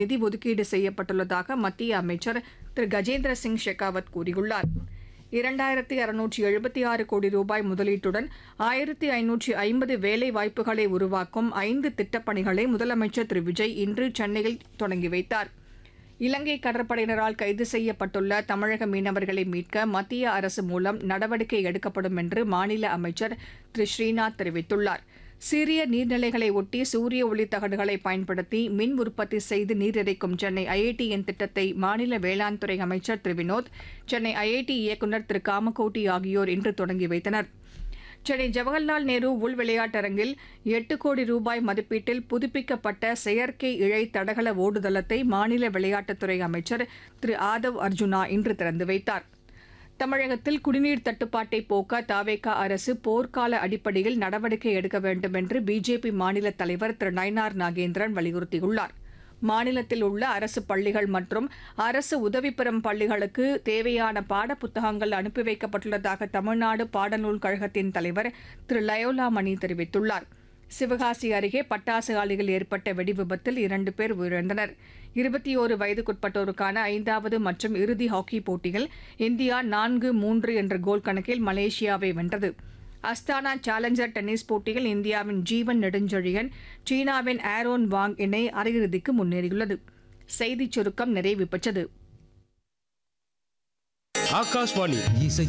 நிதி ஒதுக்கீடு செய்யப்பட்டுள்ளதாக மத்திய அமைச்சர் திரு கஜேந்திர சிங் ஷெகாவத் கூறியுள்ளார் இரண்டாயிரத்தி அறுநூற்றி எழுபத்தி ஆறு கோடி ரூபாய் முதலீட்டுடன் ஆயிரத்தி ஐநூற்றி ஐம்பது வேலை வாய்ப்புகளை உருவாக்கும் ஐந்து திட்டப்பணிகளை முதலமைச்சர் திரு விஜய் இன்று சென்னையில் தொடங்கி வைத்தார் இலங்கை கடற்படையினரால் கைது செய்யப்பட்டுள்ள தமிழக மீனவர்களை மீட்க மத்திய அரசு மூலம் நடவடிக்கை எடுக்கப்படும் என்று மாநில அமைச்சர் திரு ஸ்ரீநாத் தெரிவித்துள்ளார் சிறிய நீர்நிலைகளை ஒட்டி சூரிய ஒளி தகடுகளை பயன்படுத்தி மின் உற்பத்தி செய்து நீர் இறைக்கும் சென்னை ஐஐடியின் திட்டத்தை மாநில வேளாண் துறை அமைச்சர் திரு வினோத் சென்னை ஐஐடி இயக்குநர் திரு காமகோட்டி ஆகியோர் இன்று தொடங்கி வைத்தனர் சென்னை ஜவஹர்லால் நேரு உள் விளையாட்டரங்கில் எட்டு கோடி ரூபாய் மதிப்பீட்டில் புதுப்பிக்கப்பட்ட செயற்கை இழை தடகள ஓடுதளத்தை மாநில விளையாட்டுத்துறை அமைச்சர் திரு ஆதவ் அர்ஜுனா இன்று திறந்து வைத்தார் தமிழகத்தில் குடிநீர் தட்டுப்பாட்டை போக்க தாவேகா அரசு போர்க்கால அடிப்படையில் நடவடிக்கை எடுக்க வேண்டும் என்று பிஜேபி மாநில தலைவர் திரு நயினார் நாகேந்திரன் வலியுறுத்தியுள்ளார் மாநிலத்தில் உள்ள அரசு பள்ளிகள் மற்றும் அரசு உதவி பெறும் பள்ளிகளுக்கு தேவையான பாடப்புத்தகங்கள் அனுப்பி வைக்கப்பட்டுள்ளதாக தமிழ்நாடு பாடநூல் கழகத்தின் தலைவர் திரு லயோலா மணி தெரிவித்துள்ளார் சிவகாசி அருகே பட்டாசு ஆலையில் ஏற்பட்ட வெடிவிபத்தில் இரண்டு பேர் உயிரிழந்தனர் இருபத்தி ஓரு வயதுக்குட்பட்டோருக்கான ஐந்தாவது மற்றும் இறுதி ஹாக்கி போட்டியில் இந்தியா நான்கு மூன்று என்ற கோல் கணக்கில் மலேசியாவை வென்றது அஸ்தானா சேலஞ்சர் டென்னிஸ் போட்டியில் இந்தியாவின் ஜீவன் நெடுஞ்செழியன் சீனாவின் ஆரோன் வாங் இணை அரையிறுதிக்கு முன்னேறியுள்ளது செய்திச் சுருக்கம் நிறைவு பெற்றது ஆகாஷ்வாணி இசை